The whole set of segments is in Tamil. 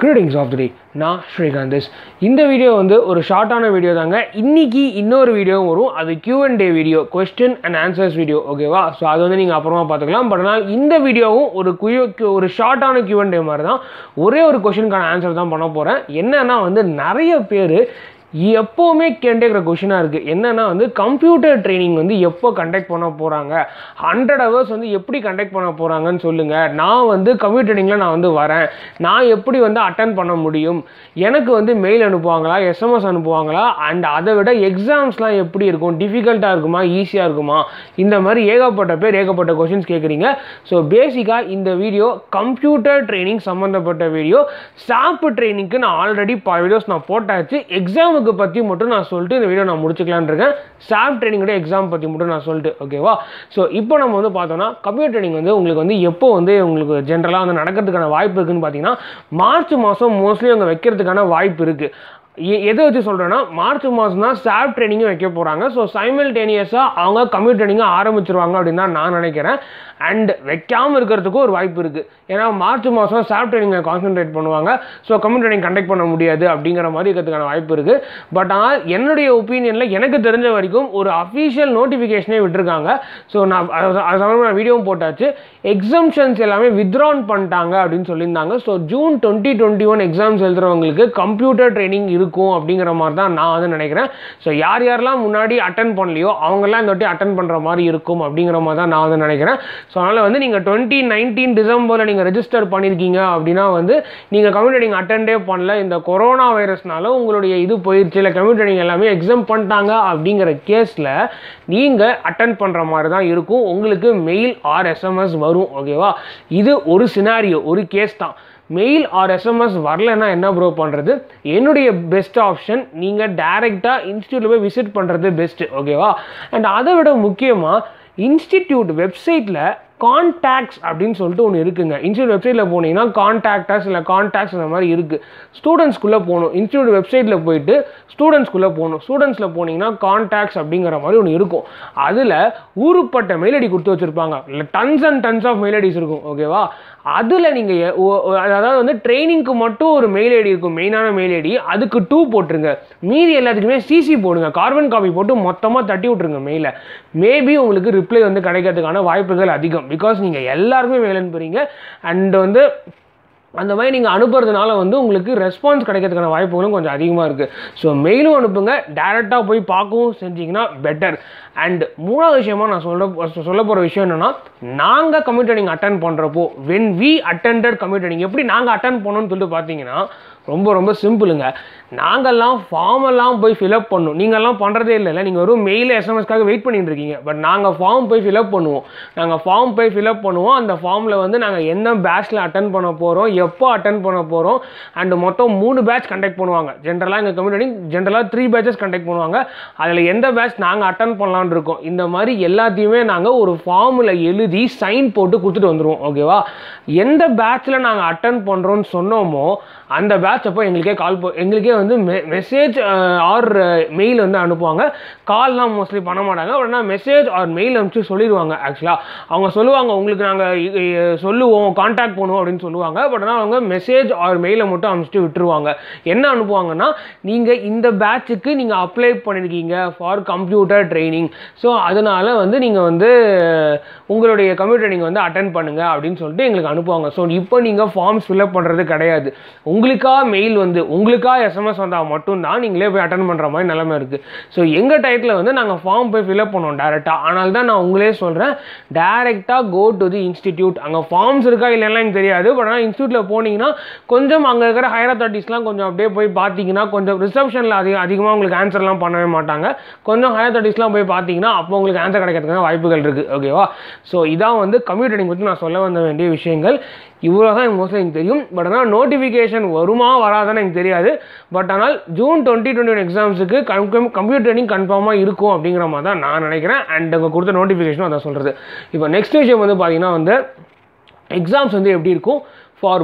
கிரீடிங்ஸ் ஆஃப் தி டே நான் ஸ்ரீகாந்தஸ் இந்த வீடியோ வந்து ஒரு ஷார்ட்டான வீடியோ தாங்க இன்னைக்கு இன்னொரு வீடியோவும் வரும் அது Q and A video question and answers video ஓகேவா ஸோ அது வந்து நீங்கள் அப்புறமா பார்த்துக்கலாம் பட் ஆனால் இந்த வீடியோவும் ஒரு குயோ ஒரு ஷார்ட்டான கியூ அண்ட் டே மாதிரி தான் ஒரே ஒரு கொஷினுக்கான ஆன்சர் தான் பண்ண போகிறேன் என்னன்னா வந்து நிறைய பேர் எப்போவுமே கேட்டுக்கிற கொஷினாக இருக்குது என்னென்னா வந்து கம்ப்யூட்டர் ட்ரைனிங் வந்து எப்போ கண்டக்ட் பண்ண போகிறாங்க ஹண்ட்ரட் ஹவர்ஸ் வந்து எப்படி கண்டக்ட் பண்ண போகிறாங்கன்னு சொல்லுங்கள் நான் வந்து கம்ப்யூட்டர் ட்ரைனிங்கில் நான் வந்து வரேன் நான் எப்படி வந்து அட்டன் பண்ண முடியும் எனக்கு வந்து மெயில் அனுப்புவாங்களா எஸ்எம்எஸ் அனுப்புவாங்களா அண்ட் அதை விட எக்ஸாம்ஸ்லாம் எப்படி இருக்கும் டிஃபிகல்ட்டாக இருக்குமா ஈஸியாக இருக்குமா இந்த மாதிரி ஏகப்பட்ட பேர் ஏகப்பட்ட கொஷின்ஸ் கேட்குறீங்க ஸோ பேசிக்காக இந்த வீடியோ கம்ப்யூட்டர் ட்ரைனிங் சம்மந்தப்பட்ட வீடியோ ஸ்டாஃப் ட்ரைனிங்க்கு நான் ஆல்ரெடி பல வீடியோஸ் நான் போட்டாச்சு எக்ஸாமுக்கு பற்றி மட்டும் நான் சொல்லிட்டு இந்த வீடியோ நான் முடிச்சுக்கலான்னு இருக்கேன் ஸ்டாஃப் ட்ரைனிங்கோட எக்ஸாம் பற்றி மட்டும் நான் சொல்லிட்டு ஓகேவா ஸோ இப்போ நம்ம வந்து பார்த்தோம்னா கம்ப்யூட்டர் ட்ரைனிங் வந்து உங்களுக்கு வந்து எப்போ வந்து உங்களுக்கு ஜென்ரலாக வந்து நடக்கிறதுக்கான வாய்ப்பு இருக்குன்னு பார்த்தீங்கன்னா மார்ச் மாதம் மோஸ்ட்லி அவங்க வைக்கிறதுக்கான வாய்ப்பு இருக்குது எ- எதை வச்சு சொல்கிறேன்னா மார்ச் மாதம் தான் ஸ்டாஃப் ட்ரைனிங்கும் வைக்க போகிறாங்க ஸோ சைமல்டேனியஸாக அவங்க கம்ப்யூட்டர் ட்ரைனிங்கை ஆரம்பிச்சிருவாங்க அப்படின்னு தான் நான் நினைக்கிறேன் அண்ட் வைக்காமல் இருக்கிறதுக்கும் ஒரு வாய்ப்பு இருக்குது ஏன்னா மார்ச் மாதம் ஸ்டாஃப் ட்ரைனிங்கை கான்சென்ட்ரேட் பண்ணுவாங்க ஸோ கம்ப்யூட்டர் ட்ரைனிங் கண்டக்ட் பண்ண முடியாது அப்படிங்கிற மாதிரி இருக்கிறதுக்கான வாய்ப்பு இருக்குது பட் ஆனால் என்னுடைய ஒப்பீனியனில் எனக்கு தெரிஞ்ச வரைக்கும் ஒரு அஃபீஷியல் நோட்டிஃபிகேஷனே விட்டுருக்காங்க ஸோ நான் அது அது சம்மந்தமாக நான் வீடியோவும் போட்டாச்சு எக்ஸம்ஷன்ஸ் எல்லாமே வித்ரான் பண்ணிட்டாங்க அப்படின்னு சொல்லியிருந்தாங்க so June twenty twenty one exams எழுதுறவங்களுக்கு கம்ப்யூட்டர் ட்ரைனிங் இருக்கும் அப்படிங்கிற மாதிரி தான் நான் வந்து நினைக்கிறேன் ஸோ யார் யாரெல்லாம் முன்னாடி அட்டன் பண்ணலையோ அவங்கெல்லாம் இந்த வாட்டி அட்டன் பண்ணுற மாதிரி இருக்கும் அப்படிங்கிற மாதிரி தான் நான் வந்து நினைக்கிறேன் ஸோ அதனால் வந்து நீங்கள் டுவெண்ட்டி நைன்டீன் டிசம்பரில் நீங்கள் ரெஜிஸ்டர் பண்ணியிருக்கீங்க அப்படின்னா வந்து நீங்கள் கம்ப்யூட்டர் ட்ரைனிங் அட்டெண்டே பண்ணல இந்த கொரோனா வைரஸ்னால உங்களுடைய இது போயிடுச்சு இல்லை கம்ப்யூட்டர் ட்ரைனிங் எல்லாமே எக்ஸாம் பண்ணிட்டாங்க அப்படிங்கிற கேஸில் நீங்கள் அட்டன் பண்ணுற மாதிரி தான் இருக்கும் உங்களுக்கு மெயில் ஆர் எஸ்எம்எஸ் வரும் ஓகேவா இது ஒரு சினாரியோ ஒரு கேஸ் தான் மெயில் ஆர் எஸ்எம்எஸ் வரலைன்னா என்ன ப்ரோ பண்ணுறது என்னுடைய பெஸ்ட் ஆப்ஷன் நீங்கள் டைரெக்டாக இன்ஸ்டியூட்டில் போய் விசிட் பண்ணுறது பெஸ்ட்டு ஓகேவா அண்ட் அதை விட முக்கியமாக இன்ஸ்டிடியூட் வெப்சைட்டில் கான்டாக்ட்ஸ் அப்படின்னு சொல்லிட்டு ஒன்று இருக்குங்க இன்ஸ்டியூட் வெப்சைட்டில் போனீங்கன்னா கான்டாக்டர்ஸ் இல்லை கான்டாக்ட்ஸ் அந்த மாதிரி இருக்குது ஸ்டூடெண்ட்ஸ்குள்ளே போகணும் இன்ஸ்டியூட் வெப்சைட்டில் போயிட்டு ஸ்டூடெண்ட்ஸ்குள்ளே போகணும் ஸ்டூடெண்ட்ஸில் போனீங்கன்னா கான்டாக்ட்ஸ் அப்படிங்கிற மாதிரி ஒன்று இருக்கும் அதில் ஊருப்பட்ட மெயில் ஐடி கொடுத்து வச்சுருப்பாங்க இல்லை tons and tons of mail IDs இருக்கும் ஓகேவா அதில் நீங்கள் அதாவது வந்து ட்ரைனிங்க்கு மட்டும் ஒரு மெயில் ஐடி இருக்கும் மெயினான மெயில் ஐடி அதுக்கு டூ போட்டுருங்க மீதி எல்லாத்துக்குமே சிசி போடுங்க கார்பன் காப்பி போட்டு மொத்தமாக தட்டி விட்ருங்க மெயிலை மேபி உங்களுக்கு ரிப்ளை வந்து கிடைக்கிறதுக்கான வாய்ப்புகள் அதிகம் பிகாஸ் நீங்கள் எல்லாருமே மெயில் அனுப்புறீங்க அண்ட் வந்து அந்த மாதிரி நீங்கள் அனுப்புறதுனால வந்து உங்களுக்கு ரெஸ்பான்ஸ் கிடைக்கிறதுக்கான வாய்ப்புகளும் கொஞ்சம் அதிகமாக இருக்குது ஸோ மெயிலும் அனுப்புங்க டேரெக்டாக போய் பார்க்கவும் செஞ்சீங்கன்னா பெட்டர் அண்ட் மூணாவது விஷயமா நான் சொல்ல சொல்ல போகிற விஷயம் என்னென்னா நாங்கள் கம்யூட்டரிங் அட்டன் பண்ணுறப்போ வென் வி அட்டெண்டட் கம்யூட்டரிங் எப்படி நாங்கள் அட்டன் பண்ணோம்னு சொல்லிட்டு பார்த்தீங்கன்னா ரொம்ப ரொம்ப சிம்பிளுங்க நாங்கள்லாம் ஃபார்ம் எல்லாம் போய் ஃபில்அப் பண்ணும் நீங்கள்லாம் பண்ணுறதே இல்லைல்ல நீங்கள் வெறும் மெயில் எஸ்எம்எஸ்க்காக வெயிட் பண்ணிட்டு இருக்கீங்க பட் நாங்கள் ஃபார்ம் போய் ஃபில்அப் பண்ணுவோம் நாங்கள் ஃபார்ம் போய் ஃபில்அப் பண்ணுவோம் அந்த ஃபார்மில் வந்து நாங்கள் எந்த பேட்ச்சில் அட்டன் பண்ண போகிறோம் எப்போ அட்டன் பண்ண போகிறோம் அண்ட் மொத்தம் மூணு பேட்ச் கண்டக்ட் பண்ணுவாங்க ஜென்ரலாக எங்கள் கம்யூனிட்டி ஜென்ரலாக த்ரீ பேட்சஸ் கண்டக்ட் பண்ணுவாங்க அதில் எந்த பேட்ச் நாங்கள் அட்டன் பண்ணலான்னு இருக்கோம் இந்த மாதிரி எல்லாத்தையுமே நாங்கள் ஒரு ஃபார்மில் எழுதி சைன் போட்டு கொடுத்துட்டு வந்துடுவோம் ஓகேவா எந்த பேட்ச்சில் நாங்கள் அட்டன் பண்ணுறோன்னு சொன்னோமோ அந்த பேட்ச் அப்போ எங்களுக்கே கால் எங்களுக்கே வந்து மெசேஜ் ஆர் மெயில் வந்து அனுப்புவாங்க கால்லாம் மோஸ்ட்லி பண்ண மாட்டாங்க உடனே மெசேஜ் ஆர் மெயில் அனுப்பிச்சு சொல்லிடுவாங்க ஆக்சுவலாக அவங்க சொல்லுவாங்க உங்களுக்கு நாங்கள் சொல்லுவோம் காண்டாக்ட் பண்ணுவோம் அப்படின்னு சொல்லுவாங்க பட் ஆனால் அவங்க மெசேஜ் ஆர் மெயிலை மட்டும் அனுப்பிச்சிட்டு விட்டுருவாங்க என்ன அனுப்புவாங்கன்னா நீங்கள் இந்த பேட்சுக்கு நீங்கள் அப்ளை பண்ணியிருக்கீங்க ஃபார் கம்ப்யூட்டர் ட்ரைனிங் ஸோ அதனால் வந்து நீங்கள் வந்து உங்களுடைய கம்ப்யூட்டர் நீங்கள் வந்து அட்டன் பண்ணுங்க அப்படின்னு சொல்லிட்டு எங்களுக்கு அனுப்புவாங்க ஸோ இப்போ நீங்கள் ஃபார்ம்ஸ் ஃபில்அப் பண்ணுறது கிடையாது உங்களுக்கா மெயில் வந்து உங்களுக்கா எஸ்எம்எஸ் வந்தால் மட்டும்தான் நீங்களே போய் அட்டன் பண்ணுற மாதிரி நிலமை இருக்குது ஸோ எங்கள் டயத்தில் வந்து நாங்கள் ஃபார்ம் போய் ஃபில்அப் பண்ணுவோம் டேரெக்டாக ஆனால் தான் நான் உங்களே சொல்கிறேன் டேரெக்டாக கோ டு தி இன்ஸ்டிடியூட் அங்கே ஃபார்ம்ஸ் இருக்கா இல்லைன்னா எனக்கு தெரியாது பட் ஆனால் இன்ஸ்டியூட்டில் போனீங்கன்னா கொஞ்சம் அங்கே இருக்கிற ஹையர் அத்தாரிட்டிஸ்லாம் கொஞ்சம் அப்படியே போய் பார்த்தீங்கன்னா கொஞ்சம் ரிசப்ஷனில் அதிக அதிகமாக உங்களுக்கு ஆன்சர்லாம் பண்ணவே மாட்டாங்க கொஞ்சம் ஹையர் அத்தாரிட்டிஸ்லாம் போய் பார்த்தீங்கன்னா அப்போ உங்களுக்கு ஆன்சர் கிடைக்கிறதுக்கான வாய்ப்புகள் இருக்குது ஓகேவா ஸோ இதான் வந்து கம்ப்யூட்டரிங் பற்றி நான் சொல்ல வந்த வேண்டிய விஷயங்கள் இவ்வளோ தான் எனக்கு மோஸ்ட்லி எனக்கு தெரியும் பட் ஆனால் நோட்டிஃபிகேஷன் வருமா வராதான்னு எனக்கு தெரியாது பட் ஆனால் ஜூன் டுவெண்ட்டி டுவெண்ட்டி ஒன் எக்ஸாம்ஸுக்கு கம்ப்யூட்டர் ட்ரைனிங் கன்ஃபார்மாக இருக்கும் அப்படிங்கிற மாதிரி தான் நான் நினைக்கிறேன் அண்ட் அங்கே கொடுத்த நோட்டிஃபிகேஷனும் அதான் சொல்கிறது இப்போ நெக்ஸ்ட் விஷயம் வந்து பார்த்தீங்கன்னா வந்து எக்ஸாம்ஸ் வந்து எப்படி இருக்கும் for both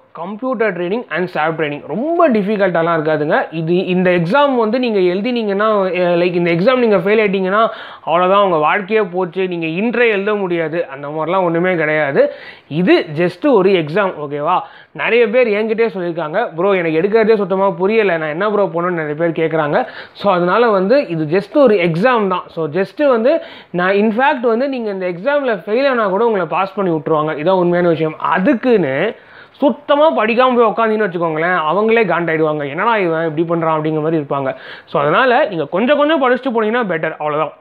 computer training and soft training ரொம்ப டிஃபிகல்ட்டாலாம் இருக்காதுங்க இது இந்த எக்ஸாம் வந்து நீங்கள் எழுதினீங்கன்னா லைக் இந்த எக்ஸாம் நீங்கள் ஃபெயில் ஆகிட்டீங்கன்னா அவ்வளோதான் உங்கள் வாழ்க்கையே போச்சு நீங்கள் இன்ட்ரே எழுத முடியாது அந்த மாதிரிலாம் ஒன்றுமே கிடையாது இது ஜஸ்ட்டு ஒரு எக்ஸாம் ஓகேவா நிறைய பேர் என்கிட்டே சொல்லியிருக்காங்க ப்ரோ எனக்கு எடுக்கிறதே சுத்தமாக புரியலை நான் என்ன ப்ரோ பண்ணணும்னு நிறைய பேர் கேட்குறாங்க ஸோ அதனால் வந்து இது ஜஸ்ட் ஒரு எக்ஸாம் தான் ஸோ ஜஸ்ட்டு வந்து நான் இன்ஃபேக்ட் வந்து நீங்கள் இந்த எக்ஸாமில் ஃபெயில் ஆனால் கூட உங்களை பாஸ் பண்ணி விட்ருவாங்க இதான் உண்மையான விஷயம் அதுக்குன்னு சுத்தமாக படிக்காமல் போய் உட்காந்தின்னு வச்சுக்கோங்களேன் அவங்களே காண்டாயிடுவாங்க என்னடா இவன் இப்படி பண்ணுறான் அப்படிங்கிற மாதிரி இருப்பாங்க ஸோ அதனால் நீங்கள் கொஞ்சம் கொஞ்சம் படிச்சுட்டு போனீங்கன்னா பெட்டர் அவ்வளோதான்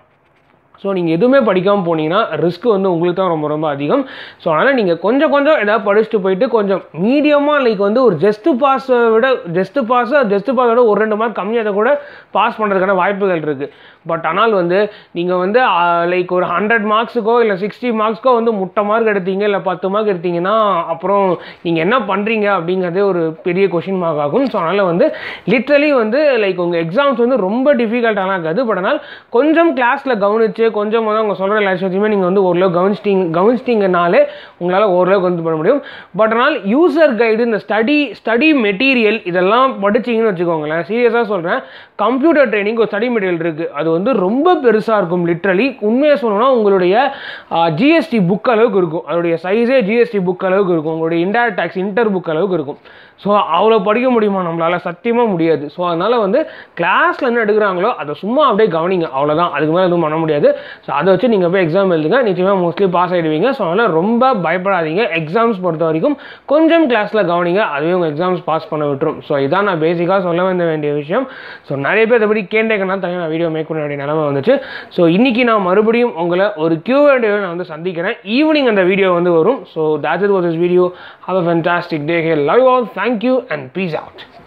ஸோ நீங்கள் எதுவுமே படிக்காமல் போனீங்கன்னா ரிஸ்க் வந்து உங்களுக்கு தான் ரொம்ப ரொம்ப அதிகம் ஸோ அதனால் நீங்கள் கொஞ்சம் கொஞ்சம் ஏதாவது படிச்சுட்டு போயிட்டு கொஞ்சம் மீடியமாக லைக் வந்து ஒரு ஜஸ்ட்டு பாஸை விட ஜஸ்ட்டு பாஸை ஜஸ்ட்டு பாஸை விட ஒரு ரெண்டு மார்க் கம்மியாக கூட பாஸ் பண்ணுறதுக்கான வாய்ப்புகள் இருக்குது பட் ஆனால் வந்து நீங்கள் வந்து லைக் ஒரு ஹண்ட்ரட் மார்க்ஸுக்கோ இல்லை சிக்ஸ்டி மார்க்ஸ்க்கோ வந்து முட்டை மார்க் எடுத்தீங்க இல்லை பத்து மார்க் எடுத்தீங்கன்னா அப்புறம் நீங்கள் என்ன பண்ணுறீங்க அப்படிங்கிறதே ஒரு பெரிய கொஷின் மார்க் ஆகும் ஸோ அதனால் வந்து லிட்ரலி வந்து லைக் உங்கள் எக்ஸாம்ஸ் வந்து ரொம்ப டிஃபிகல்ட்டாலாம் இருக்காது பட் ஆனால் கொஞ்சம் கிளாஸில் கவனித்து கொஞ்சம் வந்து அவங்க சொல்கிற எல்லா விஷயத்தையுமே நீங்கள் வந்து ஓரளவு கவனிச்சிட்டிங்க கவனிச்சிட்டிங்கனாலே உங்களால் ஓரளவுக்கு வந்து பண்ண முடியும் பட் ஆனால் யூசர் கைடு இந்த ஸ்டடி ஸ்டடி மெட்டீரியல் இதெல்லாம் படிச்சிங்கன்னு வச்சுக்கோங்களேன் சீரியஸாக சொல்கிறேன் கம்ப்யூட்டர் ட்ரைனிங் ஒரு ஸ்டடி மெட்டீரியல் இருக்குது அது வந்து ரொம்ப பெருசாக இருக்கும் லிட்ரலி உண்மையாக சொல்லணும்னா உங்களுடைய ஜிஎஸ்டி புக் அளவுக்கு இருக்கும் அதோடைய சைஸே ஜிஎஸ்டி புக் அளவுக்கு இருக்கும் உங்களுடைய இன்டைரக்ட் டேக்ஸ் இன்டர் புக் அளவுக்கு இருக்கும் ஸோ அவ்வளோ படிக்க முடியுமா நம்மளால் சத்தியமாக முடியாது ஸோ அதனால் வந்து கிளாஸில் என்ன எடுக்கிறாங்களோ அதை சும்மா அப்படியே கவனிங்க அவ்வளோதான் அதுக்கு மேலே எதுவும் பண்ண முடியாது ஸோ அதை வச்சு நீங்கள் போய் எக்ஸாம் எழுதுங்க நிச்சயமாக மோஸ்ட்லி பாஸ் ஆகிடுவீங்க ஸோ அதனால் ரொம்ப பயப்படாதீங்க எக்ஸாம்ஸ் பொறுத்த வரைக்கும் கொஞ்சம் கிளாஸில் கவனிங்க அதுவே உங்கள் எக்ஸாம்ஸ் பாஸ் பண்ண விட்டுரும் ஸோ இதான் நான் பேசிக்காக சொல்ல வந்த வேண்டிய விஷயம் ஸோ நிறைய பேர் இதை பற்றி கேட்டேக்கனா தனியாக நான் வீடியோ மேக் பண்ண வேண்டிய நிலமை வந்துச்சு ஸோ இன்றைக்கி நான் மறுபடியும் உங்களை ஒரு கியூ அண்ட் நான் வந்து சந்திக்கிறேன் ஈவினிங் அந்த வீடியோ வந்து வரும் so that it was is video have a fantastic day hey love all thank you and peace out